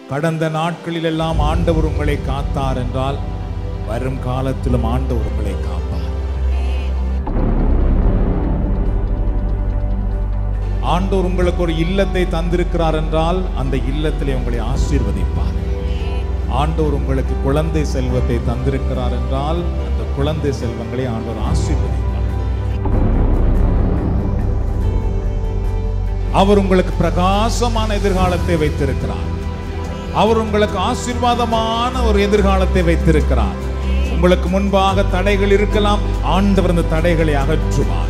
கடந்த நாட்களில் எல்லாம் ஆண்டவர் உங்களை காத்தார் என்றால் வரும் காலத்திலும் ஆண்டவர் உங்களை காப்பார் ஆண்டவர் உங்களுக்கு ஒரு இல்லத்தை தந்திருக்கிறார் என்றால் அந்த இல்லத்திலே உங்களை ஆசீர்வதிப்பார் ஆண்டவர் உங்களுக்கு குழந்தை செல்வத்தை தந்திருக்கிறார் என்றால் அந்த குழந்தை செல்வங்களை ஆண்டவர் ஆசீர்வதிப்பார் அவர் உங்களுக்கு பிரகாசமான எதிர்காலத்தை வைத்திருக்கிறார் அவர் உங்களுக்கு ஆசீர்வாதமான ஒரு எதிர்காலத்தை வைத்திருக்கிறார் உங்களுக்கு முன்பாக தடைகள் இருக்கலாம் ஆண்டவர் அந்த தடைகளை அகற்றுவார்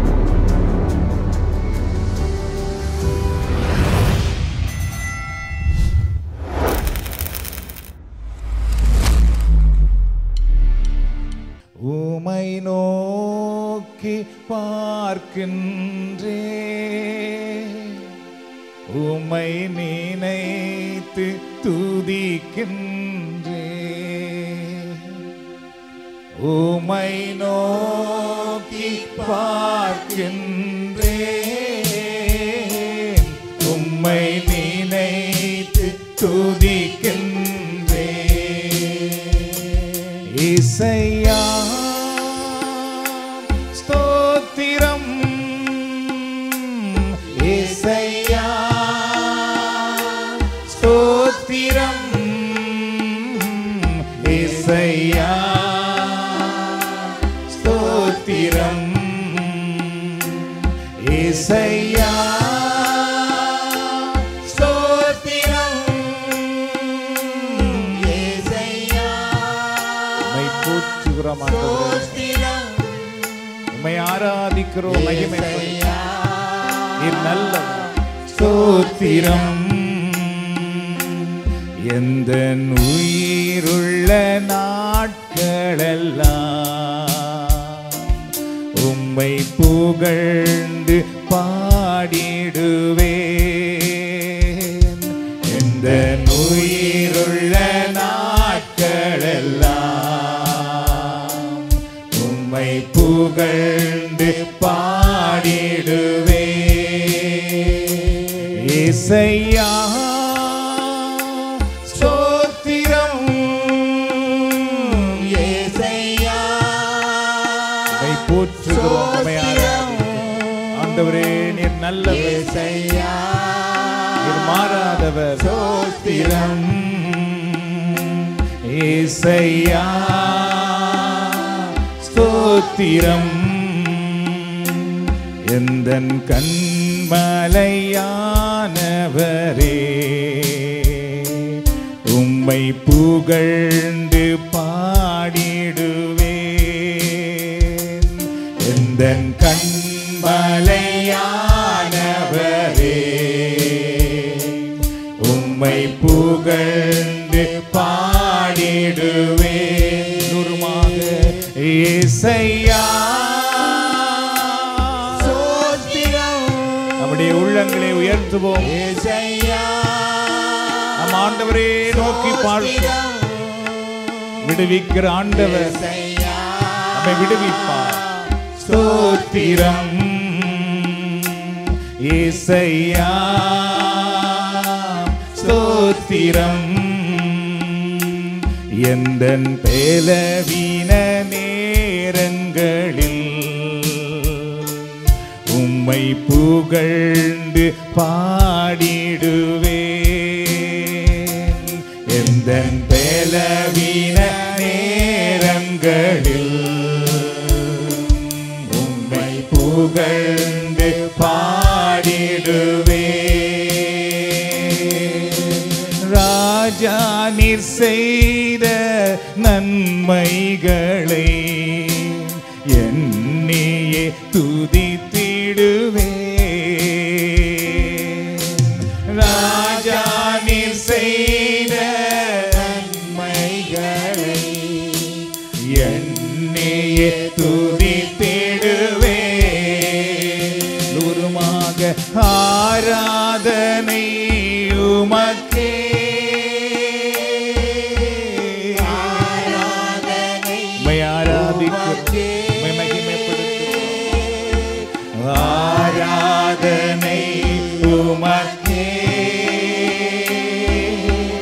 உமை நோக்கி பார்க்கின்றே உமை நினைத்து துதிக்கின்றே உமை நோக்கி பார்க்கின்றே உம்மை நினைத்து துதிக்கின்றே இசையா ஸ்தோத்திரம் இசையா ஸ்தோத்திரம் இசையா ஸ்தோத்திரம் இசையா ஸ்தோத்திரம் இசையா உம்மை போற்றுகிறோம் ஆண்டவரே உம்மை ஆராதிக்கிறோம் மகிமை நீர் நல்ல ஸ்தோத்திரம் எந்த உயிருள்ள நாட்களெல்லாம் உம்மை புகழ்ந்து பாடிடுவேன் எந்த உயிருள்ள நாட்களெல்லாம் உம்மை புகழ்ந்து பாடிடுவே இசையா ஸ்தோத்திரம் இசையா உம்மை போற்றுகிறோம் உம்மை ஆராதிக்கிறோம். ஆண்டவரே நீர் நல்லவர் நீர் மாறாதவர் சோத்திரம் ஏசையா ஸ்தோத்திரம் எந்தன் கண்மலையானவரே உம்மை புகழ்ந்து பாடிடுவேன் எந்தன் கண்மலையானவரே உம்மை புகழ்ந்து பாடிடுவேன் நுருமாக ஏசையா நம்முடைய உள்ளங்களை உயர்த்துவோம் நம் ஆண்டவரே நோக்கி பார்ப்போம் விடுவிக்கிற ஆண்டவர் நம்மை விடுவிப்பார் ஸ்தோத்திரம் ஏசையா ஸ்தோத்திரம் எந்தன் பேலவீன நேரங்களில் உம்மை புகழ்ந்து பாடிடுவேன் எந்தன் பேலவீன நேரங்களில் உம்மை புகழ்ந்து பாடிடுவேன் ராஜா நீர் செய்த நன்மைகளை என்னையே துதித்திடுவே ராஜா நீர் செய்த நன்மைகளை என்னையே துதித்திடுவே நூறுமாக ஆராதனை உமக்கே உம்மை ஆராதிக்கிறோம். உம்மை மகிமைப்படுத்துகிறோம். ஆராதனை உமக்கே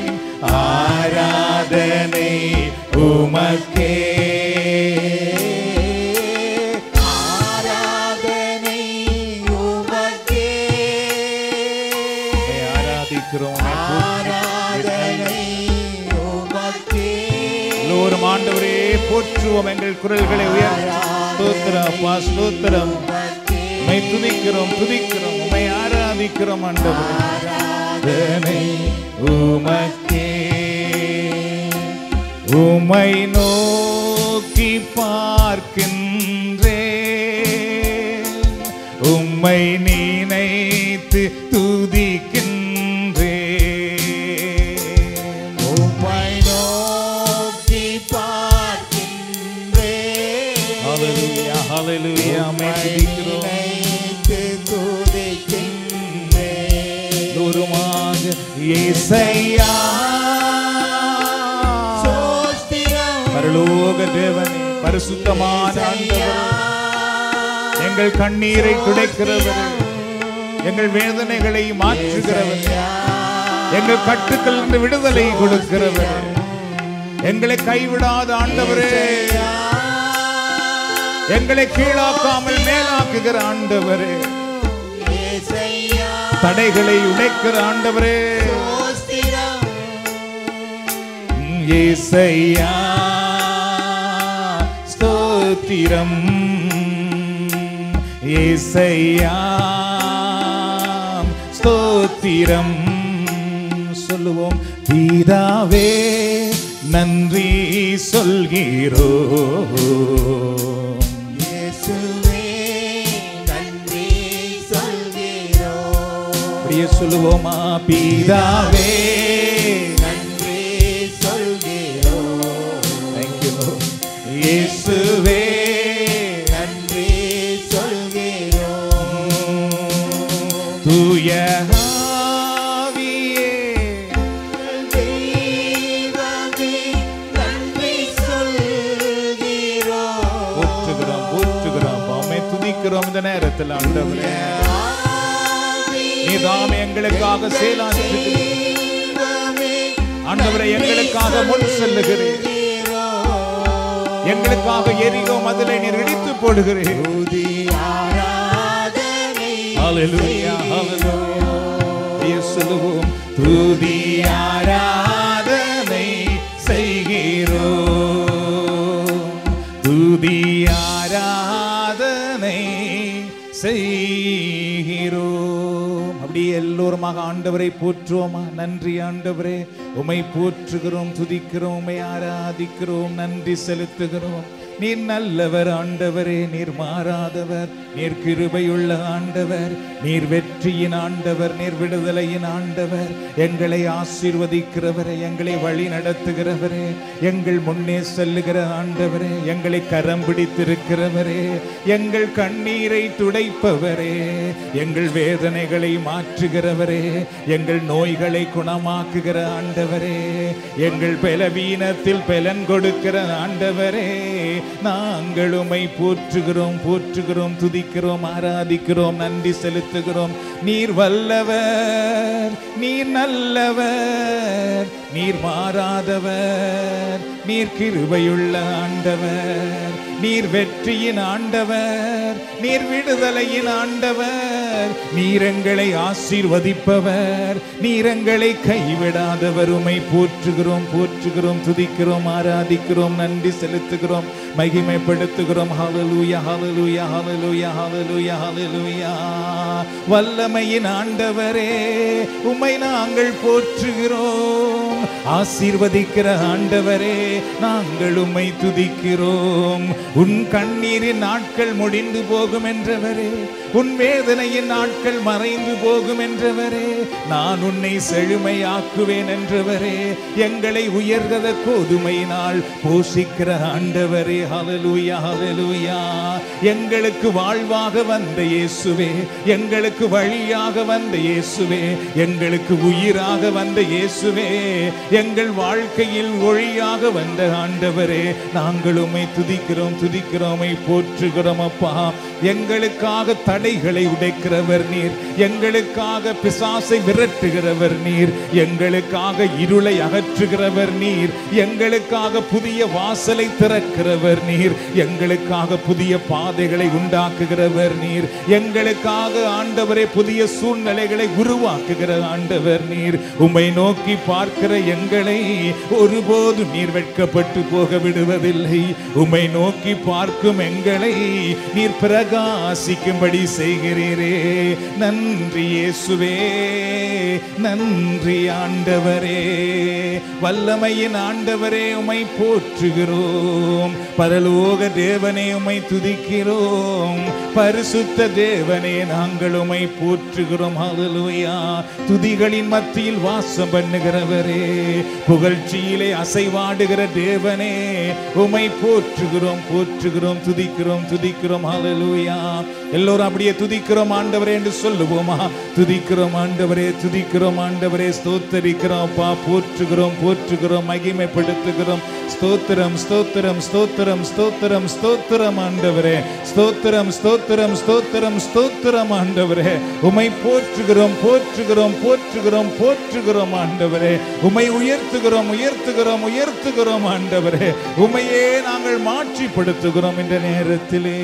ஆராதனை உமக்கே எல்லோரும் ஆண்டவரே போற்றுவோம் எங்கள் குரல்களை உயர் ஸ்தோத்திரம் அப்பா ஸ்தோத்திரம் உம்மை துதிக்கிறோம் துதிக்கிறோம் உம்மை ஆராதிக்கிறோம் ஆண்டவரே ஆராதனை உமக்கே உம்மை நோக்கி பார்க்கின்றே உம்மை நினைத்து துதிக்கின்றே உம்மை நோக்கி பார்க்கின்றே ஹalleluya ஹalleluya உம்மை துதிக்கிறோம் நினைத்து துதிக்கின்றே தூரமாக இசையா சோஸ்திரம் பரலோக தேவனே பரிசுத்தமான ஆண்டவரே எங்கள் கண்ணீரை துடைக்கிறவர் எங்கள் வேதனைகளை மாற்றுகிறவர் எங்கள் கட்டுக்களிலிருந்து விடுதலை கொடுக்கிறவர் எங்களை கைவிடாத ஆண்டவரே எங்களை கீழாக்காமல் மேலாக்குகிற ஆண்டவரே ஏசையா தடைகளை உடைக்கிற ஆண்டவரே சோஸ்திரம் ஏசையா ஸ்தோத்திரம் ஏசையா ஸ்தோத்திரம் சொல்லுவோம் பிதாவே நன்றி சொல்கிறோ இயேசுவே நன்றி சொல்கிறோம் அப்படியே சொல்லுவோமா பிதாவே நன்றி சொல்கிறோம் தேங்க்யூ இயேசுவே நன்றி சொல்கிறோம் தூய ஆவியே தெய்வமே நன்றி சொல்கிறோம் போற்றுகிறோம் போற்றுகிறோம் அம்மை துதிக்கிறோம் இந்த நேரத்தில் ஆண்டவரே நீதாம் எங்களுக்காக செயலாற்றுகிறீர் தெய்வமே ஆண்டவரே எங்களுக்காக முன் செல்லுகிறீர் எங்களுக்காக எரிகோ மதிலை நீர் இடித்து போடுகிறீர் துதி ஆராதனை ஹalleluya ஹalleluya இயேசுவும் துதி ஆராதனை செய்கிறோம் துதி ஆராதனை செய்கிறோம் அப்படியே எல்லோருமாக ஆண்டவரை போற்றுவோமா நன்றி ஆண்டவரே உமை போற்றுகிறோம் துதிக்கிறோம் உமை ஆராதிக்கிறோம் நன்றி செலுத்துகிறோம் நீர் நல்லவர் ஆண்டவரே நீர் மாறாதவர் நீர் கிருபையுள்ள ஆண்டவர் நீர் வெற்றியின் ஆண்டவர் நீர் விடுதலையின் ஆண்டவர் எங்களை ஆசீர்வதிக்கிறவரே எங்களை வழி நடத்துகிறவரே எங்கள் முன்னே செல்லுகிற ஆண்டவரே எங்களை கரம் பிடித்திருக்கிறவரே எங்கள் கண்ணீரை துடைப்பவரே எங்கள் வேதனைகளை மாற்றுகிறவரே எங்கள் நோய்களை குணமாக்குகிற ஆண்டவரே எங்கள் பலவீனத்தில் பலன் கொடுக்கிற ஆண்டவரே நாங்கள் உம்மை போற்றுகிறோம் போற்றுகிறோம் துதிக்கிறோம் ஆராதிக்கிறோம் நன்றி செலுத்துகிறோம் நீர் வல்லவர் நீர் நல்லவர் நீர் மாறாதவர் நீர் கிருபையுள்ள ஆண்டவர் நீர் வெற்றியின் ஆண்டவர் நீர் விடுதலையின் ஆண்டவர் நீர் எங்களை ஆசீர்வதிப்பவர் நீர் எங்களை கைவிடாதவர் உமை போற்றுகிறோம் போற்றுகிறோம் துதிக்கிறோம் ஆராதிக்கிறோம் நன்றி செலுத்துகிறோம் மகிமைப்படுத்துகிறோம் ஹalleluya ஹalleluya ஹalleluya ஹalleluya ஹalleluya வல்லமையின் ஆண்டவரே உம்மை நாங்கள் போற்றுகிறோம் ஆசீர்வதிக்கிற ஆண்டவரே நாங்கள் உம்மை துதிக்கிறோம் உன் கண்ணீரின் நாட்கள் முடிந்து போகும் என்றவரே உன் வேதனையின் நாட்கள் மறைந்து போகும் என்றவரே நான் உன்னை செழுமையாக்குவேன் என்றவரே எங்களை உயர்கத கோதுமையினால் போஷிக்கிற ஆண்டவரே ஹalleluya ஹalleluya எங்களுக்கு வாழ்வாக வந்த இயேசுவே எங்களுக்கு வழியாக வந்த இயேசுவே எங்களுக்கு உயிராக வந்த இயேசுவே எங்கள் வாழ்க்கையில் ஒளியாக வந்த ஆண்டவரே நாங்கள் உம்மை துதிக்கிறோம் துதிக்கிறோமை போற்றுகிறோம் அப்பா எங்களுக்காக தடைகளை உடைக்கிற செய்கிறவர் நீர் எங்களுக்காக பிசாசை விரட்டுகிறவர் நீர் எங்களுக்காக இருளை அகற்றுகிறவர் நீர் எங்களுக்காக புதிய வாசலை திறக்கிறவர் நீர் எங்களுக்காக புதிய பாதைகளை உண்டாக்குகிறவர் நீர் எங்களுக்காக ஆண்டவரே புதிய சூழ்நிலைகளை உருவாக்குகிற ஆண்டவர் நீர் உம்மை நோக்கி பார்க்கிற எங்களை ஒருபோதும் நீர் வெட்கப்பட்டு போக விடுவதில்லை உம்மை நோக்கி பார்க்கும் எங்களை நீர் பிரகாசிக்கும்படி செய்கிறீரே நன்றி இயேசுவே நன்றி ஆண்டவரே வல்லமையின் ஆண்டவரே உமை போற்றுகிறோம் பரலோக தேவனே உமை துதிக்கிறோம் பரிசுத்த தேவனே நாங்கள் உமை போற்றுகிறோம் ஹalleluya துதிகளின் மத்தியில் வாசம் பண்ணுகிறவரே புகழ்ச்சியிலே அசைவாடுகிற தேவனே உமை போற்றுகிறோம் போற்றுகிறோம் துதிக்கிறோம் துதிக்கிறோம் ஹalleluya எல்லோரும் அப்படியே துதிக்கிறோம் ஆண்டவரே என்று சொல்லுவோமா துதிக்கிறோம் ஆண்டவரே துதிக்கிறோம் ஆண்டவரே ஸ்தோத்தரிக்கிறோம் அப்பா போற்றுகிறோம் போற்றுகிறோம் மகிமைப்படுத்துகிறோம் ஸ்தோத்திரம் ஸ்தோத்திரம் ஸ்தோத்திரம் ஸ்தோத்திரம் ஸ்தோத்திரம் ஆண்டவரே ஸ்தோத்திரம் ஸ்தோத்திரம் ஸ்தோத்திரம் ஸ்தோத்திரம் ஆண்டவரே உமை போற்றுகிறோம் போற்றுகிறோம் போற்றுகிறோம் போற்றுகிறோம் ஆண்டவரே உமை உயர்த்துகிறோம் உயர்த்துகிறோம் உயர்த்துகிறோம் ஆண்டவரே உமையே நாங்கள் மாற்றிப்படுத்துகிறோம் இந்த நேரத்திலே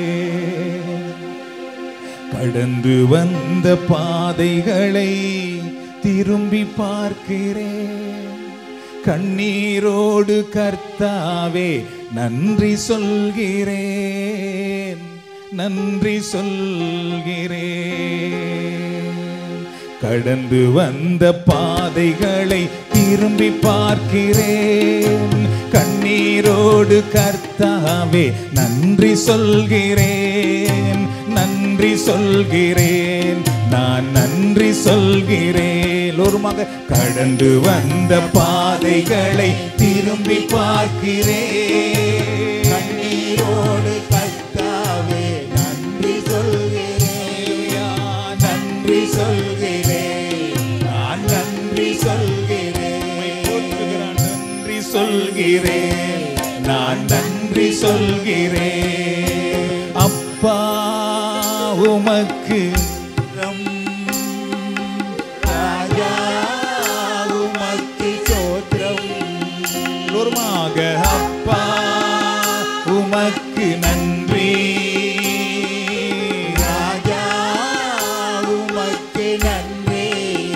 கடந்து வந்த பாதைகளை திரும்பி பார்க்கிறேன் கண்ணீரோடு கர்த்தாவே நன்றி சொல்கிறேன் நன்றி சொல்கிறேன் கடந்து வந்த பாதைகளை திரும்பி பார்க்கிறேன் கண்ணீரோடு கர்த்தாவே நன்றி சொல்கிறேன் நன்றி சொல்கிறேன் நான் நன்றி சொல்கிறேன் ஒரு மக கடந்து வந்த பாதைகளை திரும்பி பார்க்கிறேன் கண்ணீரோடு கர்த்தாவே நன்றி சொல்கிறேன் நன்றி சொல்கிறேன் நான் நன்றி சொல்கிறேன் போற்றுகிறான் நன்றி சொல்கிறேன் நான் நன்றி சொல்கிறேன் அப்பா உமக்கு ராஜா உமக்கு சோத்திரம் ஒருமாக அப்பா உமக்கு நன்றி ராஜா உமக்கு நன்றி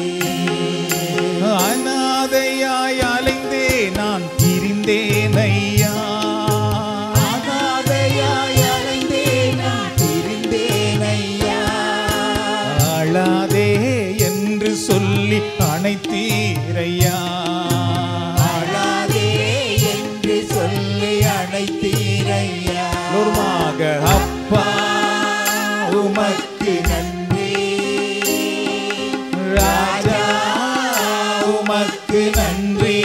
அனாதையாய் அலைந்தே நான் திரிந்தேன் ஐயா அனாதையாய் அலைந்தேன் நான் திரிந்தேன் ஐயா அழாதே என்று சொல்லி அணைத்தீரையா அழாதே என்று சொல்லி அழைத்தீரையா ஒருமாக அப்பா உமக்கு நன்றி ராஜா உமக்கு நன்றி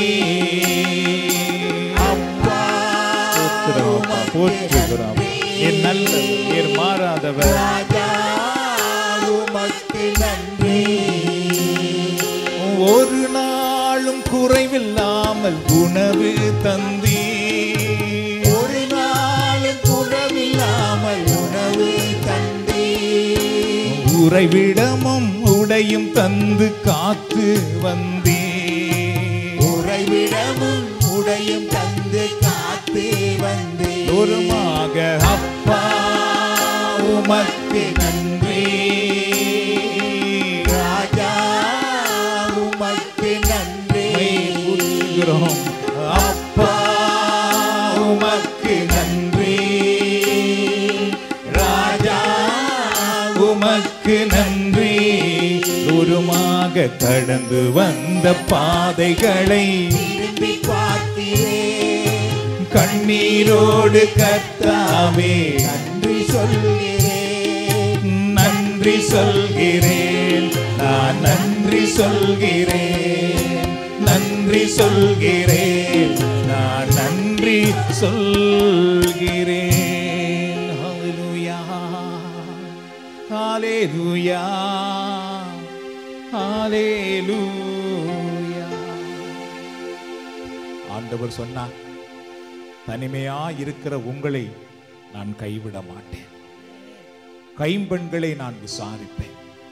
அப்பா போற்றுகிறோம் அப்பா, போற்றுகிறோம் என் நல்லவர் என் மாறாதவர் ராஜா உமக்கு நன்றி ஒரு நாளும் குறைவில்லாமல் உணவு தந்தீ ஒரு நாளும் குறவில்லாமல் உணவு தந்தி உறைவிடமும் உடையும் தந்து காத்து வந்தீ உறைவிடமும் உடையும் தந்து காத்து வந்து ஒருமாக அப்பா உமக்கு நன்றி ராஜா உமக்கு நன்றி போற்றுகிறோம் அப்பா உமக்கு நன்றி ராஜா உமக்கு நன்றி தூரமாக கடந்து வந்த பாதைகளை திரும்பி பார்க்கிறேன் கண்ணீரோடு கத்தாவே நன்றி சொல்கிறேன் நன்றி சொல்கிறேன் நான் நன்றி சொல்கிறேன் நன்றி சொல்கிறேன் நான் நன்றி சொல்கிறேன் ஹalleluya ஹalleluya ஹalleluya ஆண்டவர் சொன்னார் தனிமையா இருக்கிற உங்களை நான் கைவிட மாட்டேன் கைம்பெண்களை நான் விசாரிப்பேன்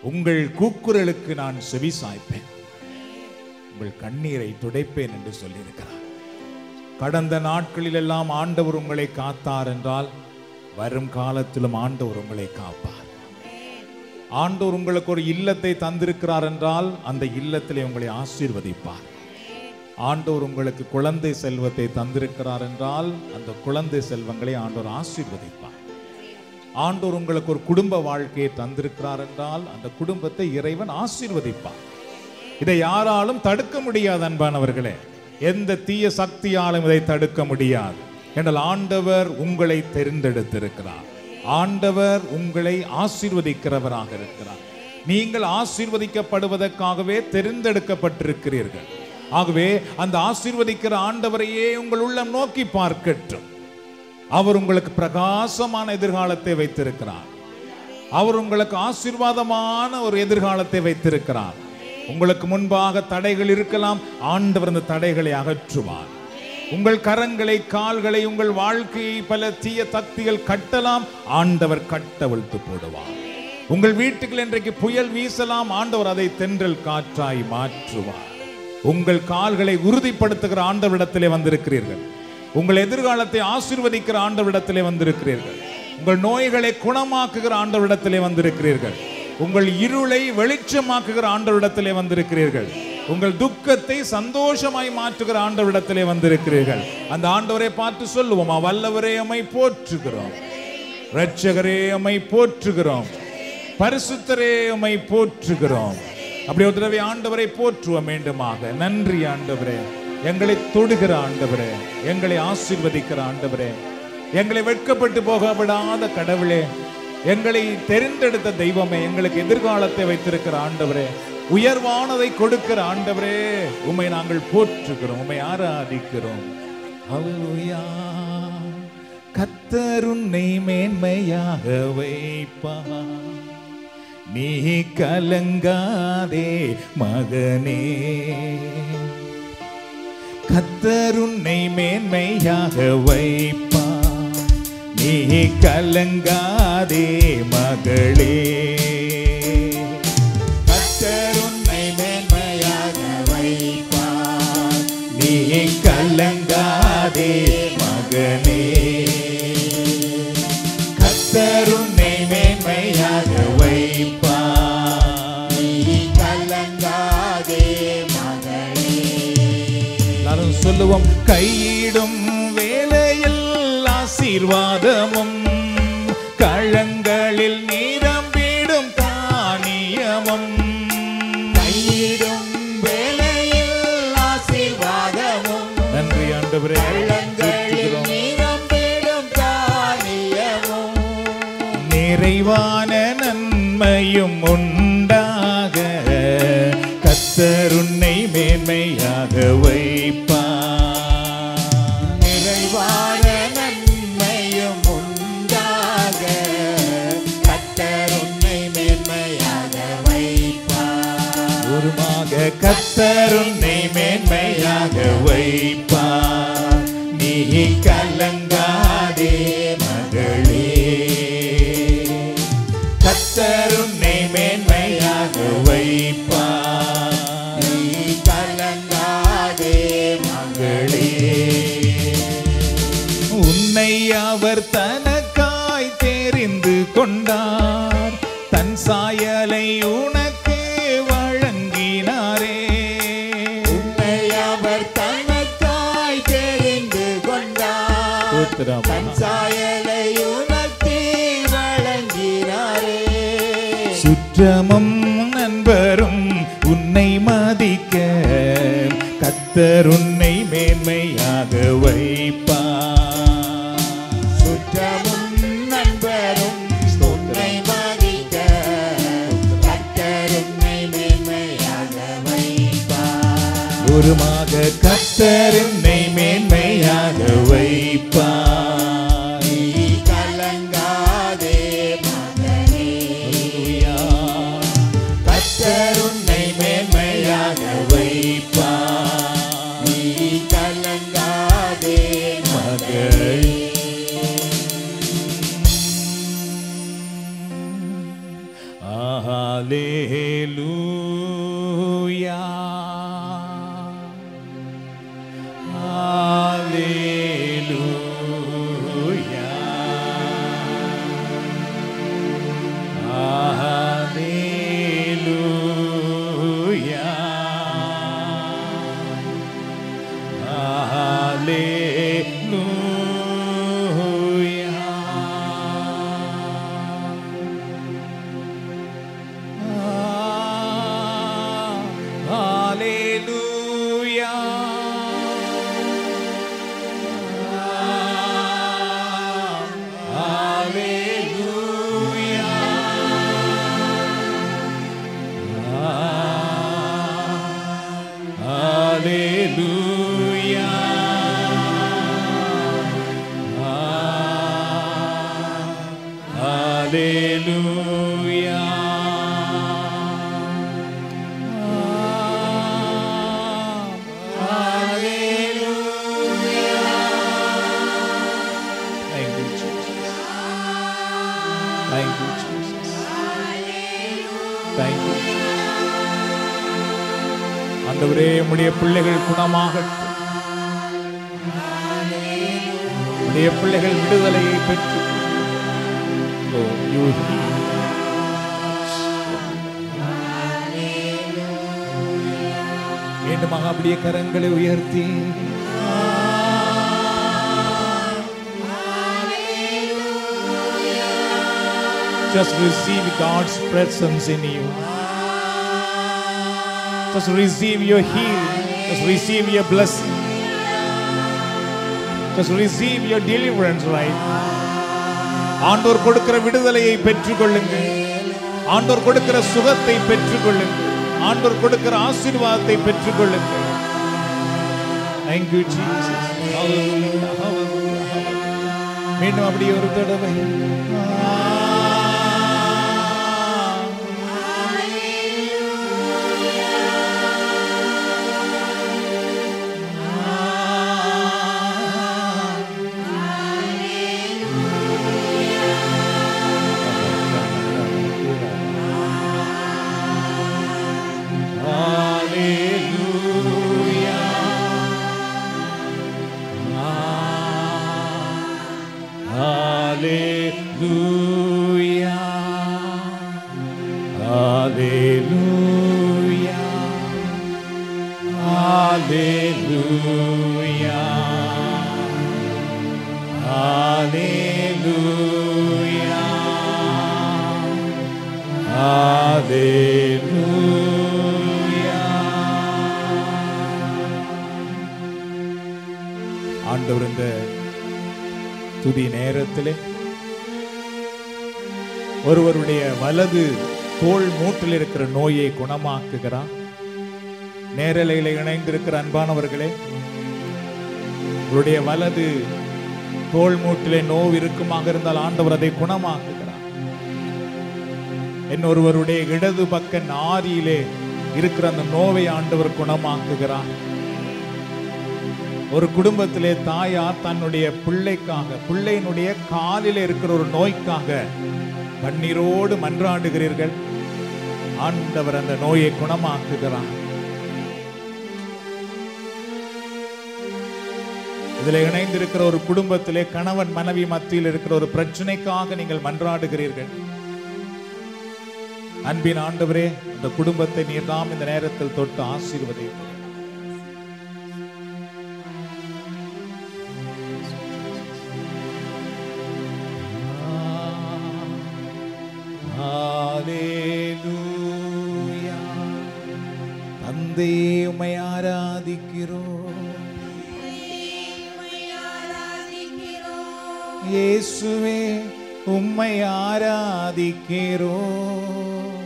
உங்கள் கூக்குரலுக்கு நான் செவி சாய்ப்பேன் உங்கள் கண்ணீரை துடைப்பேன் என்று சொல்லியிருக்கிறார் கடந்த நாட்களில் எல்லாம் ஆண்டவர் உங்களை காத்தார் என்றால் வரும் காலத்திலும் ஆண்டவர் உங்களை காப்பார் ஆண்டவர் உங்களுக்கு ஒரு இல்லத்தை தந்திருக்கிறார் என்றால் அந்த இல்லத்திலே உங்களை ஆசீர்வதிப்பார் ஆண்டவர் உங்களுக்கு குழந்தை செல்வத்தை தந்திருக்கிறார் என்றால் அந்த குழந்தை செல்வங்களை ஆண்டவர் ஆசீர்வதிப்பார் ஆண்டவர் உங்களுக்கு ஒரு குடும்ப வாழ்க்கையை தந்திருக்கிறார் என்றால் அந்த குடும்பத்தை இறைவன் ஆசீர்வதிப்பார் இதை யாராலும் தடுக்க முடியாது அன்பானவர்களே எந்த தீய சக்தியாலும் இதை தடுக்க முடியாது என்றால் ஆண்டவர் உங்களை தெரிந்தெடுத்திருக்கிறார் ஆண்டவர் உங்களை ஆசீர்வதிக்கிறவராக இருக்கிறார் நீங்கள் ஆசீர்வதிக்கப்படுவதற்காகவே தெரிந்தெடுக்கப்பட்டிருக்கிறீர்கள் ஆகவே அந்த ஆசீர்வதிக்கிற ஆண்டவரையே உங்கள் உள்ளம் நோக்கி பார்க்கட்டும் அவர் உங்களுக்கு பிரகாசமான எதிர்காலத்தை வைத்திருக்கிறார் அவர் உங்களுக்கு ஆசீர்வாதமான ஒரு எதிர்காலத்தை வைத்திருக்கிறார் உங்களுக்கு முன்பாக தடைகள் இருக்கலாம் ஆண்டவர் அந்த தடைகளை அகற்றுவார் உங்கள் கரங்களை கால்களை உங்கள் வாழ்க்கையை பல தீய சக்திகள் கட்டலாம் ஆண்டவர் கட்டவிழ்த்து போடுவார் உங்கள் வீட்டுகள் இன்றைக்கு புயல் வீசலாம் ஆண்டவர் அதை தென்றல் காற்றாய் மாற்றுவார் உங்கள் கால்களை உறுதிப்படுத்துகிற ஆண்டவரிடத்திலே வந்திருக்கிறீர்கள் உங்கள் எதிர்காலத்தை ஆசீர்வதிக்கிற ஆண்டவரிடத்திலே வந்திருக்கிறீர்கள் உங்கள் நோய்களை குணமாக்குகிற ஆண்டவரிடத்திலே வந்திருக்கிறீர்கள் உங்கள் இருளை வெளிச்சமாக்குகிற ஆண்டவரிடத்திலே வந்திருக்கிறீர்கள் உங்கள் துக்கத்தை சந்தோஷமாய் மாற்றுகிற ஆண்டவரிடத்திலே வந்திருக்கிறீர்கள் அந்த ஆண்டவரை பார்த்து சொல்லுவோமா வல்லவரே அம்மை போற்றுகிறோம் இரட்சகரே அம்மை போற்றுகிறோம் பரிசுத்தரே அம்மை போற்றுகிறோம் அப்படி ஒரு தடவை ஆண்டவரை போற்றுவோம் மீண்டுமாக நன்றி ஆண்டவரே எங்களை தொடுகிற ஆண்டவரே எங்களை ஆசீர்வதிக்கிற ஆண்டவரே எங்களை வெட்கப்பட்டு போக விடாத கடவுளே எங்களை தெரிந்தெடுத்த தெய்வமே எங்களுக்கு எதிர்காலத்தை வைத்திருக்கிற ஆண்டவரே உயர்வானதை கொடுக்கிற ஆண்டவரே உம்மை நாங்கள் போற்றுகிறோம் உம்மை ஆராதிக்கிறோம் ஹalleluya கத்தர் உன்னை மேன்மையாக வைப்பார் நீ கலங்காதே மகனே கத்தர் உன்னை மேன்மையாக வைப்பார் நீ கலங்காதே மகளே கத்தர் உன்னை மேன்மையாக வைப்பார் நீ கலங்காதே மகனே கத்தர் உன்னை மேன்மையாக வைப்பார் நீ கலங்காதே மகளே எல்லாரும் சொல்லுவோம் கையிடும் வேலையில் ஆசீர்வாதமும் கழங்களில் நிரம்பிடும் தானியமும் கையிடும் வேளையில் ஆசீர்வாதமும் நன்றி ஆண்டவரே உள்ளங்களில் துதிக்கிறோம். நிரம்பிடும் தானியமும் நிறைவான நன்மையும் உண்டாக கத்தர் உன்னை மேன்மையாக வைப்பார் நிறைவான நன்மையும் உண்டாக கத்தர் உன்னை மேன்மையாக வைப்பார் உருமாக கத்தர் உன்னை மேன்மையாக வைப்பார் நீ கலங்காதே மகளே கத்தர் உன்னை மேன்மையாக வைப்பார் நீ கலங்காதே மகளே உன்னை அவர் தனக்காய் தெரிந்து கொண்டார் தன் சாயலை உனக்கு வழங்கினாரே உன்னை அவர் தனக்காய் தெரிந்து கொண்டார் ஸ்தோத்திரம். தன் சாயலை உனக்கு வழங்கினாரே சுற்றமும் நண்பரும் உன்னை மதிக்க கத்தர் உன்னை மேன்மையாக வைப்பார் சுற்றமும் நண்பரும் உன்னை மதிக்க கத்தர் உன்னை மேன்மையாக வைப்பார் உருமாக கத்தர் உன்னை மேன்மையாக வைப்பார் நீ கலங்காதே மகனே கத்தர் உன்னை மேன்மையாக வைப்பார் நீ கலங்காதே மகளே ஆஹாலே Hallelujah. Ah, Hallelujah. Ah, Hallelujah. Thank you, Jesus. Thank you, Jesus. Thank you. ஆண்டவரே உம்முடைய பிள்ளைகள் குணமாகட்டும் உம்முடைய பிள்ளைகள் விடுதலையை பெற்று ஓ, you heal. மீண்டுமாக அப்படியே கரங்களை உயர்த்தி Just receive God's presence in you. Just receive your healing. Just receive your blessing. Just receive your deliverance right now. ஆண்டோர் கொடுக்கிற விடுதலையை பெற்றுக்கொள்ளுங்கள் ஆண்டோர் கொடுக்கிற சுகத்தை பெற்றுக்கொள்ளுங்கள் ஆண்டோர் கொடுக்கிற ஆசீர்வாதத்தை பெற்றுக்கொள்ளுங்கள் Thank you, Jesus. Hallelujah, hallelujah, hallelujah. மீண்டும் அப்படியே ஒரு தடவை Hallelujah. Hallelujah. Hallelujah. Hallelujah. Hallelujah. ஆண்டவர் இந்த துதி நேரத்திலே ஒருவருடைய வலது தோல் மூட்டில் இருக்கிற நோயை குணமாக்குகிறார் நேரலையில இணைந்திருக்கிற அன்பானவர்களே உங்களுடைய வலது தோல் மூட்டிலே நோவு இருக்குமாக இருந்தால் ஆண்டவர் அதை குணமாக்குகிறார் இன்னொருவருடைய இடது பக்க நாரியிலே இருக்கிற அந்த நோவை ஆண்டவர் குணமாக்குகிறார் ஒரு குடும்பத்திலே தாயார் தன்னுடைய பிள்ளைக்காக பிள்ளையினுடைய காலில் இருக்கிற ஒரு நோய்க்காக கண்ணீரோடு மன்றாடுகிறீர்கள் ஆண்டவர் அந்த நோயை குணமாக்குகிறார் இதில் இணைந்திருக்கிற ஒரு குடும்பத்திலே கணவன் மனைவி மத்தியில் இருக்கிற ஒரு பிரச்சனைக்காக நீங்கள் மன்றாடுகிறீர்கள் அன்பின் ஆண்டவரே அந்த குடும்பத்தை நீர்தாம் இந்த நேரத்தில் தொட்டு ஆசீர்வதித்து ஹalleluya தந்தை உம்மை ஆராதிக்கிறோம் இயேசுவே உம்மை ஆராதிக்கிறோம்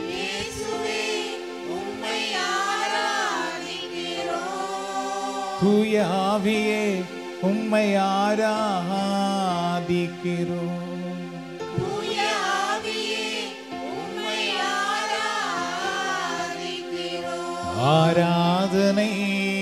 தூய ஆவியே உம்மை ஆராதிக்கிறோம் ஆராதனை